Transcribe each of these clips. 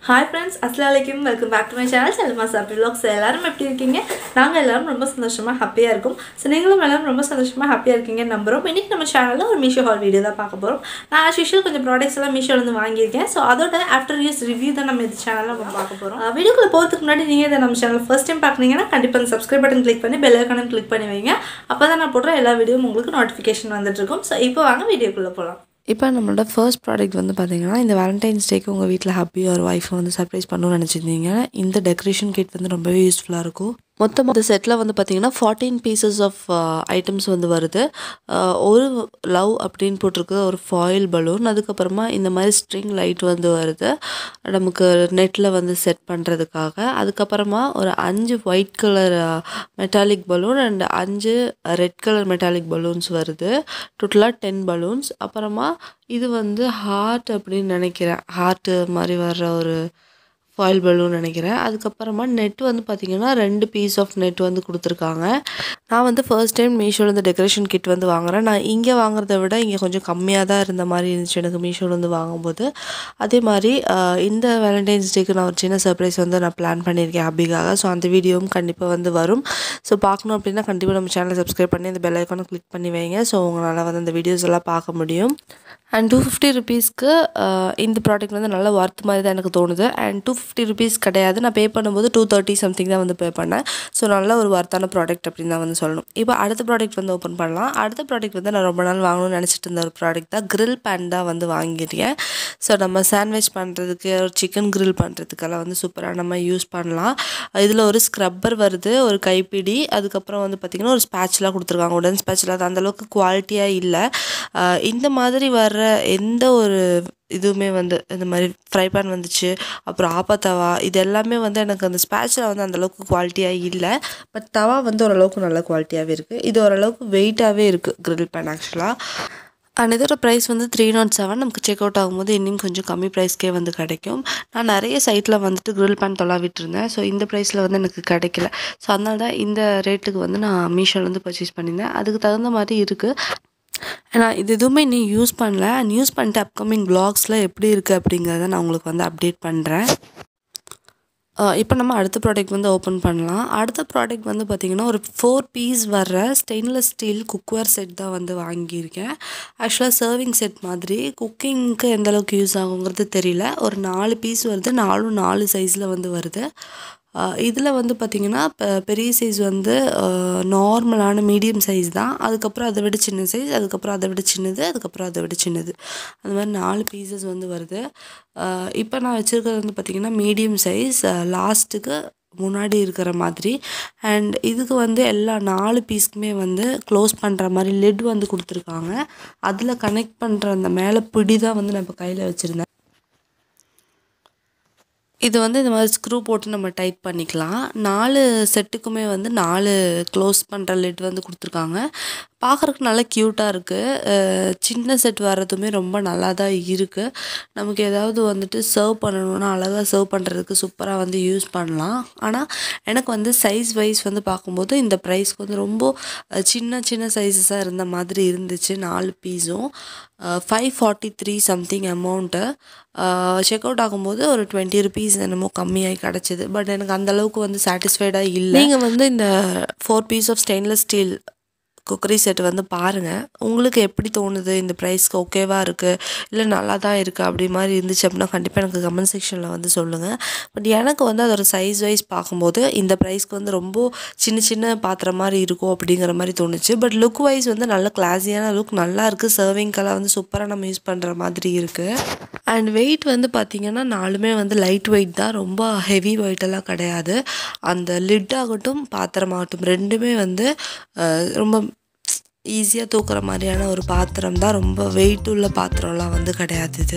hi friends அஸ்லாம் வலைக்கும் welcome back to my channel செல்மா சாப்பி vlogs எல்லாரும் எப்படி இருக்கீங்க நாங்கள் எல்லாரும் ரொம்ப சந்தோஷமாக ஹாப்பியாக இருக்கோம் ஸோ நீங்களும் எல்லாரும் ரொம்ப சந்தோஷமாக ஹாப்பியாக இருக்கீங்கன்னு நம்புகிறோம் இன்றைக்கி நம்ம சேனலில் ஒரு மீஷோ ஹால் வீடியோ தான் பார்க்க போகிறோம் நான் ஆஸ் யூஷுவல் கொஞ்சம் ப்ராடக்ட்ஸ் எல்லாம் மீஷோலேருந்து வாங்கியிருக்கேன் ஸோ அதோட ஆஃப்டர் யூஸ் ரிவ்யூ தான் நம்ம இந்த சேனலில் நம்ம பார்க்க போகிறோம் வீடியோக்குள்ள போகிறதுக்கு முன்னாடி நீங்கள் இதை நம்ம சேனல் ஃபர்ஸ்ட் டைம் பார்க்குறீங்கன்னா கண்டிப்பாக அந்த சப்ஸ்கிரைப் பட்டன் கிளிக் பண்ணி பெல் ஐக்கானும் கிளிக் பண்ணி வைங்க அப்போ தான் நான் போடுற எல்லா வீடியோவும் உங்களுக்கு நோட்டிஃபிகேஷன் வந்துட்டுருக்கும் ஸோ இப்போ வாங்க வீடியோக்குள்ளே போகலாம் இப்போ நம்மளோட ஃபர்ஸ்ட் ப்ராடக்ட் வந்து பார்த்தீங்கன்னா இந்த வேலண்டைன்ஸ் டேக்கு உங்கள் வீட்டில் ஹாப்பி ஒரு ஒய்ஃபை வந்து சர்ப்ரைஸ் பண்ணணும்னு நினச்சிருந்தீங்க இந்த டெக்கரேஷன் கிட் வந்து ரொம்பவே யூஸ்ஃபுல்லாக இருக்கும் மொத்தம் இந்த செட்டில் வந்து பார்த்தீங்கன்னா ஃபார்ட்டீன் பீசஸ் ஆஃப் ஐட்டம்ஸ் வந்து வருது அஹ், ஒரு லவ் அப்படின்னு போட்டிருக்கு ஒரு ஃபாயில் பலூன் அதுக்கப்புறமா இந்த மாதிரி ஸ்ட்ரிங் லைட் வந்து வருது நமக்கு நெட்டில் வந்து செட் பண்ணுறதுக்காக அதுக்கப்புறமா ஒரு அஞ்சு white colour metallic balloon and அஞ்சு ரெட் கலர் மெட்டாலிக் பலூன்ஸ் வருது டோட்டலாக டென் பலூன்ஸ் அப்புறமா இது வந்து ஹார்ட் அப்படின்னு நினைக்கிறேன் ஹார்ட்டு மாதிரி வர்ற ஒரு ஃபாயில் பலூன் நினைக்கிறேன் அதுக்கப்புறமா நெட் வந்து பார்த்திங்கன்னா ரெண்டு பீஸ் ஆஃப் நெட் வந்து கொடுத்துருக்காங்க நான் வந்து ஃபர்ஸ்ட் டைம் மீஷோவில் இந்த டெக்கரேஷன் கிட் வந்து வாங்குறேன் நான் இங்கே வாங்குறத விட இங்கே கொஞ்சம் கம்மியாக தான் இருந்த மாதிரி இருந்துச்சு எனக்கு மீஷோவில் வந்து வாங்கும்போது அதே மாதிரி ஆஹ், இந்த வேலண்டைன்ஸ் டேக்கு நான் ஒரு சின்ன சர்ப்ரைஸ் வந்து நான் பிளான் பண்ணியிருக்கேன் ஹாபிக்காக ஸோ அந்த வீடியோவும் கண்டிப்பாக வந்து வரும் ஸோ பார்க்கணும் அப்படின்னா கண்டிப்பாக நம்ம சேனலை சப்ஸ்கிரைப் பண்ணி அந்த பெல் ஐக்கானை கிளிக் பண்ணி வைங்க ஸோ உங்களால் வந்து அந்த வீடியோஸ் எல்லாம் பார்க்க முடியும் அண்ட் டூ ஃபிஃப்டி ருபீஸ்க்கு இந்த ப்ராடக்ட் வந்து நல்ல ஒர்த் மாதிரி தான் எனக்கு தோணுது அண்ட் டூ ஃபிஃப்டி ருபீஸ் கிடையாது நான் பே பண்ணும்போது டூ தேர்ட்டி சம்திங் தான் வந்து பே பண்ணேன் ஸோ நல்ல ஒரு ஒர்த்தான ப்ராடக்ட் அப்படின்னு தான் வந்து சொல்லணும் இப்போ அடுத்த ப்ராடக்ட் வந்து ஓப்பன் பண்ணலாம் அடுத்த ப்ராடக்ட் வந்து நான் ரொம்ப நாள் வாங்கணும்னு நினச்சிட்டு இருந்த ஒரு ப்ராடக்ட் தான் grill pan தான் வந்து வாங்கியிருக்கேன் ஸோ நம்ம சாண்ட்விச் பண்ணுறதுக்கு ஒரு சிக்கன் grill பண்ணுறதுக்கெல்லாம் வந்து சூப்பராக நம்ம யூஸ் பண்ணலாம் இதில் ஒரு ஸ்க்ரப்பர் வருது ஒரு கைப்பிடி அதுக்கப்புறம் வந்து பார்த்திங்கன்னா ஒரு ஸ்பேட்ச்லாம் கொடுத்துருக்காங்க உடன் ஸ்பேட்ச்லாம் அது அந்தளவுக்கு குவாலிட்டியாக இல்லை ஆஹ் இந்த மாதிரி வர்ற எந்த ஒரு இதுவுமே வந்து இந்த மாதிரி ஃப்ரை பேன் வந்துச்சு அப்புறம் ஆப்பா தவா இது எல்லாமே வந்து எனக்கு அந்த ஸ்பேட்சில் வந்து அந்தளவுக்கு குவாலிட்டியாக இல்லை பட் தவா வந்து ஓரளவுக்கு நல்ல குவாலிட்டியாகவே இருக்குது இது ஓரளவுக்கு வெயிட்டாகவே இருக்குது grill பேன் ஆக்சுவலாக அண்ட் இதோட ப்ரைஸ் வந்து த்ரீ நாட் செவன் நமக்கு செக் அவுட் ஆகும்போது இன்னும் கொஞ்சம் கம்மி ப்ரைஸ்க்கே வந்து கிடைக்கும் நான் நிறைய சைட்டில் வந்துட்டு grill பேன் தொலாவிட்டு இருந்தேன் ஸோ இந்த ப்ரைஸில் வந்து எனக்கு கிடைக்கல ஸோ அதனால தான் இந்த ரேட்டுக்கு வந்து நான் மீஷோலேருந்து பர்ச்சேஸ் பண்ணியிருந்தேன் அதுக்கு தகுந்த மாதிரி இருக்குது நான் இது எதுவுமே இன்னும் யூஸ் பண்ணல அண்ட் யூஸ் பண்ணிட்டு அப்கமிங் வ்ளாக்ஸில் எப்படி இருக்குது அப்படிங்கிறத நான் உங்களுக்கு வந்து அப்டேட் பண்ணுறேன் இப்போ நம்ம அடுத்த ப்ராடக்ட் வந்து ஓப்பன் பண்ணலாம் அடுத்த ப்ராடக்ட் வந்து பார்த்திங்கன்னா ஒரு ஃபோர் பீஸ் வர்ற ஸ்டெயின்லெஸ் ஸ்டீல் குக்வேர் செட் தான் வந்து வாங்கியிருக்கேன் ஆக்சுவலாக சர்விங் செட் மாதிரி குக்கிங்க்கு எந்த அளவுக்கு யூஸ் ஆகுங்கிறது தெரியல ஒரு நாலு பீஸ் வருது நாலும் நாலு சைஸில் வந்து வருது இதில் வந்து பார்த்திங்கன்னா இப்போ பெரிய சைஸ் வந்து நார்மலான மீடியம் சைஸ் தான் அதுக்கப்புறம் அதை விட சின்ன சைஸ் அதுக்கப்புறம் அதை விட சின்னது அதுக்கப்புறம் அதை விட சின்னது அந்த மாதிரி நாலு பீசஸ் வந்து வருது இப்போ நான் வச்சுருக்கிறது வந்து பார்த்திங்கன்னா மீடியம் சைஸ் லாஸ்ட்டுக்கு முன்னாடி இருக்கிற மாதிரி அண்ட் இதுக்கு வந்து எல்லா நாலு பீஸ்க்குமே வந்து க்ளோஸ் பண்ணுற மாதிரி லெட் வந்து கொடுத்துருக்காங்க அதில் கனெக்ட் பண்ணுற அந்த மேலே பிடி தான் வந்து நான் இப்போ கையில் வச்சுருந்தேன் இது வந்து இந்த மாதிரி ஸ்க்ரூ போட்டு நம்ம டைட் பண்ணிக்கலாம் நாலு செட்டுக்குமே வந்து நாலு க்ளோஸ் பண்ணுற லெட் வந்து கொடுத்துருக்காங்க பார்க்குறதுக்கு நல்லா க்யூட்டாக இருக்குது சின்ன செட் வர்றதுமே ரொம்ப நல்லா தான் இருக்குது நமக்கு ஏதாவது வந்துட்டு சர்வ் பண்ணணுன்னா அழகாக சர்வ் பண்ணுறதுக்கு சூப்பராக வந்து யூஸ் பண்ணலாம் ஆனால் எனக்கு வந்து சைஸ் வைஸ் வந்து பார்க்கும்போது இந்த ப்ரைஸ்க்கு வந்து ரொம்ப அஹ், சின்ன சின்ன சைஸஸாக இருந்த மாதிரி இருந்துச்சு நாலு பீஸும் five forty three something amount check out ஆகும்போது ஒரு டுவெண்ட்டி ருபீஸ் என்னமோ கம்மியாகி கிடச்சிது பட் எனக்கு அந்த அளவுக்கு வந்து சாட்டிஸ்ஃபைடாக இல்லை நீங்கள் வந்து இந்த four piece of stainless steel cookery set வந்து பாருங்கள் உங்களுக்கு எப்படி தோணுது இந்த ப்ரைஸ்க்கு ஓகேவா இருக்குது இல்லை நல்லா தான் இருக்குது அப்படி மாதிரி இருந்துச்சு அப்படின்னா கண்டிப்பாக எனக்கு கமெண்ட் செக்ஷனில் வந்து சொல்லுங்கள் பட் எனக்கு வந்து அதோட சைஸ் வைஸ் பார்க்கும்போது இந்த ப்ரைஸ்க்கு வந்து ரொம்ப சின்ன சின்ன பாத்திரம் மாதிரி இருக்கும் அப்படிங்கிற மாதிரி தோணுச்சு பட் லுக் வைஸ் வந்து நல்ல கிளாஸியான லுக் நல்லா இருக்குது சர்விங்க்கெல்லாம் வந்து சூப்பராக நம்ம யூஸ் பண்ணுற மாதிரி இருக்குது அண்ட் வெயிட் வந்து பார்த்திங்கன்னா நாலுமே வந்து லைட் வெயிட் தான் ரொம்ப ஹெவி வெயிட்டெல்லாம் கிடையாது அந்த லிட் ஆகட்டும் பாத்திரமாகட்டும் ரெண்டுமே வந்து அஹ், ரொம்ப ஈஸியாக தூக்குற மாதிரியான ஒரு பாத்திரம் தான் ரொம்ப வெயிட் உள்ள பாத்திரம்லாம் வந்து கிடையாது இது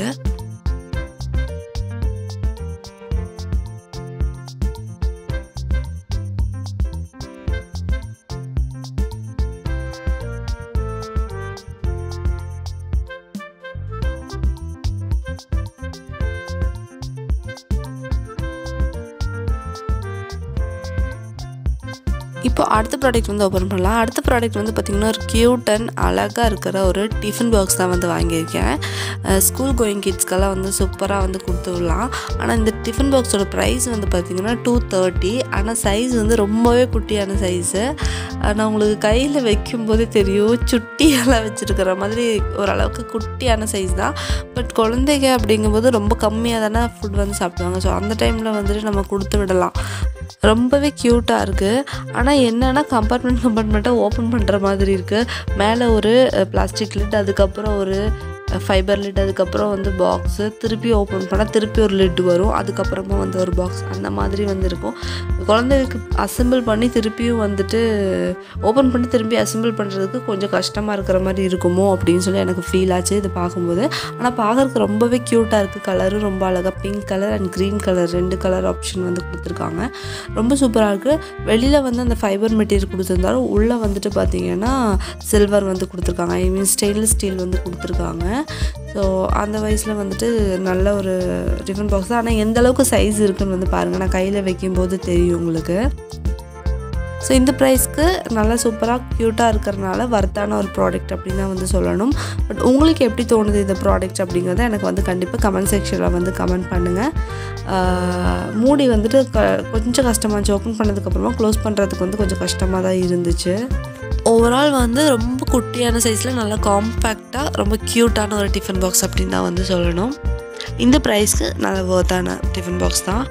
இப்போ அடுத்த ப்ராடக்ட் வந்து ஓப்பன் பண்ணலாம் அடுத்த ப்ராடக்ட் வந்து பார்த்திங்கன்னா ஒரு க்யூட் அண்ட் அழகாக இருக்கிற ஒரு டிஃபன் பாக்ஸ் தான் வந்து வாங்கியிருக்கேன் ஸ்கூல் கோயிங் கிட்ஸ்க்கெல்லாம் வந்து சூப்பராக வந்து கொடுத்து விடலாம் ஆனால் இந்த டிஃபன் பாக்ஸோட ப்ரைஸ் வந்து பார்த்திங்கன்னா டூ தேர்ட்டி ஆனால் சைஸ் வந்து ரொம்பவே குட்டியான சைஸு நான் உங்களுக்கு கையில் வைக்கும்போதே தெரியும் சுட்டியெல்லாம் வச்சுருக்கிற மாதிரி ஓரளவுக்கு குட்டியான சைஸ் தான் பட் குழந்தைங்க அப்படிங்கும்போது ரொம்ப கம்மியாக தானே ஃபுட் வந்து சாப்பிடுவாங்க ஸோ அந்த டைமில் வந்துட்டு நம்ம கொடுத்து விடலாம் ரொம்பவே க்யூட்டாக இருக்குது ஆனால் என்னென்னா கம்பார்ட்மெண்ட் கம்பார்ட்மெண்ட்டாக ஓப்பன் பண்ணுற மாதிரி இருக்குது மேலே ஒரு பிளாஸ்டிக் லிட் அதுக்கப்புறம் ஒரு ஃபைபர் லிட் அதுக்கப்புறம் வந்து பாக்ஸு திருப்பி ஓப்பன் பண்ணால் திருப்பி ஒரு லிட் வரும் அதுக்கப்புறமா வந்து ஒரு பாக்ஸ் அந்த மாதிரி வந்து இருக்கும் குழந்தைகளுக்கு அசெம்பிள் பண்ணி திருப்பியும் வந்துட்டு ஓப்பன் பண்ணி திருப்பி அசெம்பிள் பண்ணுறதுக்கு கொஞ்சம் கஷ்டமாக இருக்கிற மாதிரி இருக்குமோ அப்படின்னு சொல்லி எனக்கு ஃபீல் ஆச்சு இது பார்க்கும்போது ஆனால் பார்க்குறதுக்கு ரொம்பவே க்யூட்டாக இருக்குது கலரும் ரொம்ப அழகாக pink colour and green colour ரெண்டு கலர் ஆப்ஷன் வந்து கொடுத்துருக்காங்க ரொம்ப சூப்பராக இருக்குது வெளியில் வந்து அந்த ஃபைபர் மெட்டீரியல் கொடுத்துருந்தாலும் உள்ளே வந்துட்டு பார்த்தீங்கன்னா சில்வர் வந்து கொடுத்துருக்காங்க ஐ மீன் ஸ்டெயின்லெஸ் ஸ்டீல் வந்து கொடுத்துருக்காங்க ஸோ அந்த வயசில் வந்துட்டு நல்ல ஒரு டிஃபன் பாக்ஸ் தான் ஆனால் எந்த அளவுக்கு சைஸ் இருக்குன்னு வந்து பாருங்கள் நான் கையில் வைக்கும்போது தெரியும் உங்களுக்கு ஸோ இந்த ப்ரைஸ்க்கு நல்லா சூப்பராக க்யூட்டாக இருக்கிறனால வர்த்தான ஒரு ப்ராடக்ட் அப்படின்னு தான் வந்து சொல்லணும் பட் உங்களுக்கு எப்படி தோணுது இந்த ப்ராடக்ட் அப்படிங்கிறத எனக்கு வந்து கண்டிப்பாக கமெண்ட் செக்ஷனில் வந்து கமெண்ட் பண்ணுங்கள் மூடி வந்துட்டு க கொஞ்சம் கஷ்டமாச்சு ஓப்பன் பண்ணதுக்கப்புறமா க்ளோஸ் பண்ணுறதுக்கு வந்து கொஞ்சம் கஷ்டமாக தான் இருந்துச்சு ஓவரால் வந்து ரொம்ப குட்டியான சைஸில் நல்லா காம்பேக்டாக ரொம்ப க்யூட்டான ஒரு டிஃபன் பாக்ஸ் அப்படின்னு தான் வந்து சொல்லணும் இந்த ப்ரைஸ்க்கு நல்ல ஒர்த்தான டிஃபன் பாக்ஸ் தான்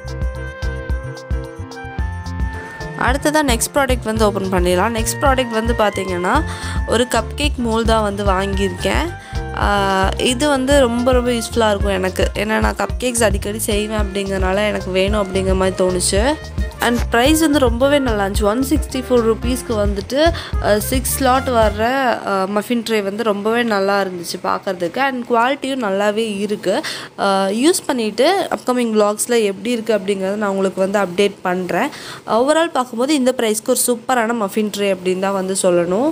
அடுத்ததாக நெக்ஸ்ட் ப்ராடக்ட் வந்து ஓப்பன் பண்ணிடலாம் நெக்ஸ்ட் ப்ராடக்ட் வந்து பார்த்திங்கன்னா ஒரு கப் கேக் மோல் தான் வந்து வாங்கியிருக்கேன் இது வந்து ரொம்ப ரொம்ப யூஸ்ஃபுல்லாக இருக்கும் எனக்கு ஏன்னா நான் கப் கேக்ஸ் அடிக்கடி செய்வேன் அப்படிங்கிறனால எனக்கு வேணும் அப்படிங்கிற மாதிரி தோணுச்சு அண்ட் ப்ரைஸ் வந்து ரொம்பவே நல்லா இருந்துச்சு ஒன் சிக்ஸ்டி ஃபோர் ருபீஸ்க்கு வந்துட்டு சிக்ஸ் ஸ்லாட் வர்ற மஃபின் ட்ரே வந்து ரொம்பவே நல்லா இருந்துச்சு பார்க்குறதுக்கு அண்ட் குவாலிட்டியும் நல்லாவே இருக்குது யூஸ் பண்ணிவிட்டு அப்கமிங் வ்ளாக்ஸில் எப்படி இருக்குது அப்படிங்கிறத நான் உங்களுக்கு வந்து அப்டேட் பண்ணுறேன் ஓவரால் பார்க்கும்போது இந்த ப்ரைஸ்க்கு ஒரு சூப்பரான மஃபின் ட்ரே அப்படின்னு தான் வந்து சொல்லணும்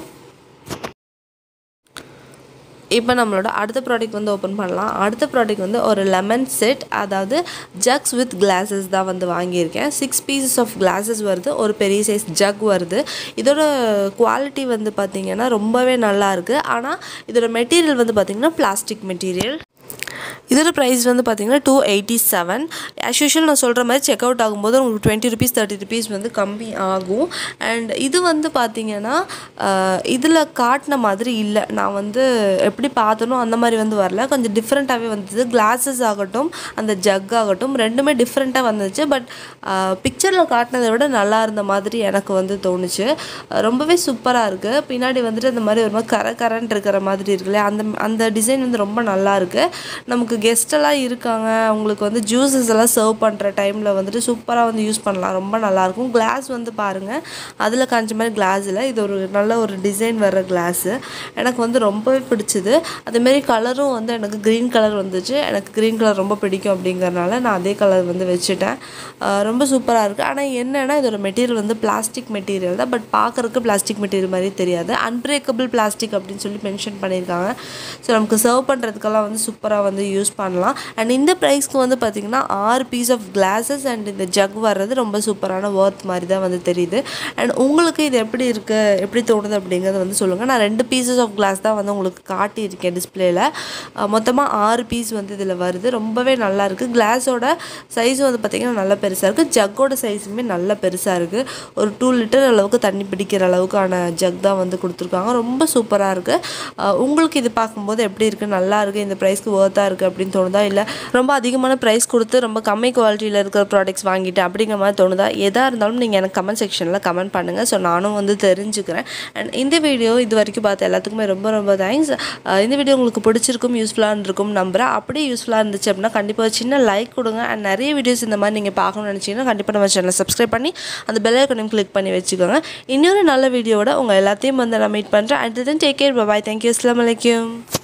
இப்போ நம்மளோட அடுத்த ப்ராடக்ட் வந்து ஓப்பன் பண்ணலாம் அடுத்த ப்ராடக்ட் வந்து ஒரு லெமன் செட் அதாவது ஜக்ஸ் வித் கிளாஸஸ் தான் வந்து வாங்கியிருக்கேன் சிக்ஸ் பீசஸ் ஆஃப் கிளாஸஸ் வருது ஒரு பெரிய சைஸ் ஜக் வருது இதோட குவாலிட்டி வந்து பார்த்திங்கன்னா ரொம்பவே நல்லா இருக்குது ஆனால் இதோட மெட்டீரியல் வந்து பார்த்திங்கன்னா பிளாஸ்டிக் மெட்டீரியல் இதோட ப்ரைஸ் வந்து பார்த்திங்கன்னா two eighty seven as usual நான் சொல்கிற மாதிரி செக் அவுட் ஆகும்போது உங்களுக்கு டுவெண்ட்டி ருபீஸ் தேர்ட்டி ருபீஸ் வந்து கம்மி ஆகும் அண்ட் இது வந்து பார்த்திங்கன்னா இதில் காட்டின மாதிரி இல்லை நான் வந்து எப்படி பார்த்தனோ அந்த மாதிரி வந்து வரல கொஞ்சம் டிஃப்ரெண்ட்டாகவே வந்தது கிளாஸஸ் ஆகட்டும் அந்த ஜக் ஆகட்டும் ரெண்டுமே டிஃப்ரெண்ட்டாக வந்துச்சு பட் பிக்சரில் காட்டினதை விட நல்லா இருந்த மாதிரி எனக்கு வந்து தோணுச்சு ரொம்பவே சூப்பராக இருக்குது பின்னாடி வந்துட்டு அந்த மாதிரி ஒரு மாதிரி கரை கரண்ட் இருக்கிற மாதிரி இருக்குல்ல அந்த அந்த டிசைன் வந்து ரொம்ப நல்லா இருக்குது நமக்கு கெஸ்டெல்லாம் இருக்காங்க அவங்களுக்கு வந்து ஜூஸஸ் எல்லாம் சர்வ் பண்ணுற டைமில் வந்துட்டு சூப்பராக வந்து யூஸ் பண்ணலாம் ரொம்ப நல்லாயிருக்கும் கிளாஸ் வந்து பாருங்கள் அதில் காஞ்ச மாதிரி கிளாஸ் இல்லை இது ஒரு நல்ல ஒரு டிசைன் வர்ற கிளாஸு எனக்கு வந்து ரொம்பவே பிடிச்சிது அதேமாரி கலரும் வந்து எனக்கு க்ரீன் கலர் வந்துச்சு எனக்கு க்ரீன் கலர் ரொம்ப பிடிக்கும் அப்படிங்கிறனால நான் அதே கலர் வந்து வச்சுட்டேன் ரொம்ப சூப்பராக இருக்குது ஆனால் என்னென்னா இதோட மெட்டீரியல் வந்து பிளாஸ்டிக் மெட்டீரியல் தான் பட் பார்க்குறதுக்கு பிளாஸ்டிக் மெட்டீரியல் மாதிரி தெரியாது அன்பிரேக்கபிள் பிளாஸ்டிக் அப்படின்னு சொல்லி மென்ஷன் பண்ணியிருக்காங்க ஸோ நமக்கு சர்வ் பண்ணுறதுக்கெல்லாம் வந்து சூப்பராக வந்து யூஸ் பண்ணலாம் அண்ட் இந்த ப்ரைஸ்க்கு வந்து பார்த்திங்கன்னா ஆறு பீஸ் ஆஃப் கிளாஸஸ் அண்ட் இந்த ஜக் வர்றது ரொம்ப சூப்பரான ஒர்த் மாதிரி தான் வந்து தெரியுது அண்ட் உங்களுக்கு இது எப்படி இருக்குது எப்படி தோணுது அப்படிங்கிறத வந்து சொல்லுங்கள் நான் ரெண்டு பீசஸ் ஆஃப் கிளாஸ் தான் வந்து உங்களுக்கு காட்டியிருக்கேன் டிஸ்பிளேயில் மொத்தமாக ஆறு பீஸ் வந்து இதில் வருது ரொம்பவே நல்லா இருக்குது கிளாஸோட சைஸ் வந்து பார்த்திங்கன்னா நல்லா பெருசாக இருக்குது ஜக்கோட சைஸுமே நல்லா பெருசாக இருக்குது ஒரு டூ லிட்டர் அளவுக்கு தண்ணி பிடிக்கிற அளவுக்கான ஜக் தான் வந்து கொடுத்துருக்காங்க ரொம்ப சூப்பராக இருக்குது உங்களுக்கு இது பார்க்கும்போது எப்படி இருக்குது நல்லா இருக்குது இந்த ப்ரைஸ்க்கு ஒர்த்தாக இருக்குது அப்படின்னு தோணுதா இல்லை ரொம்ப அதிகமான ப்ரைஸ் கொடுத்து ரொம்ப கம்மி குவாலிட்டியில் இருக்கிற ப்ராடக்ட்ஸ் வாங்கிட்டு அப்படிங்கிற மாதிரி தோணுதா எதாக இருந்தாலும் நீங்கள் எனக்கு கமெண்ட் செக்ஷனில் கமெண்ட் பண்ணுங்கள் ஸோ நானும் வந்து தெரிஞ்சுக்கிறேன் அண்ட் இந்த வீடியோ இது வரைக்கும் பார்த்த எல்லாத்துக்குமே ரொம்ப ரொம்ப தேங்க்ஸ் இந்த வீடியோ உங்களுக்கு பிடிச்சிருக்கும் யூஸ்ஃபுல்லாக இருந்திருக்கும் நம்புகிறேன் அப்படியே யூஸ்ஃபுல்லாக இருந்துச்சு அப்படின்னா கண்டிப்பாக ஒரு சின்ன லைக் கொடுங்க அண்ட் நிறைய வீடியோஸ் இந்த மாதிரி நீங்கள் பார்க்கணும்னு நினச்சிங்கன்னா கண்டிப்பாக நம்ம சேனலை சப்ஸ்கிரைப் பண்ணி அந்த பெல் ஐக்கனையும் கிளிக் பண்ணி வச்சுக்கோங்க இன்னொரு நல்ல வீடியோவோட உங்கள் எல்லாத்தையும் வந்து நான் மீட் பண்ணுறேன் and then take care bye thank you அஸ்லாம் வலைக்கம்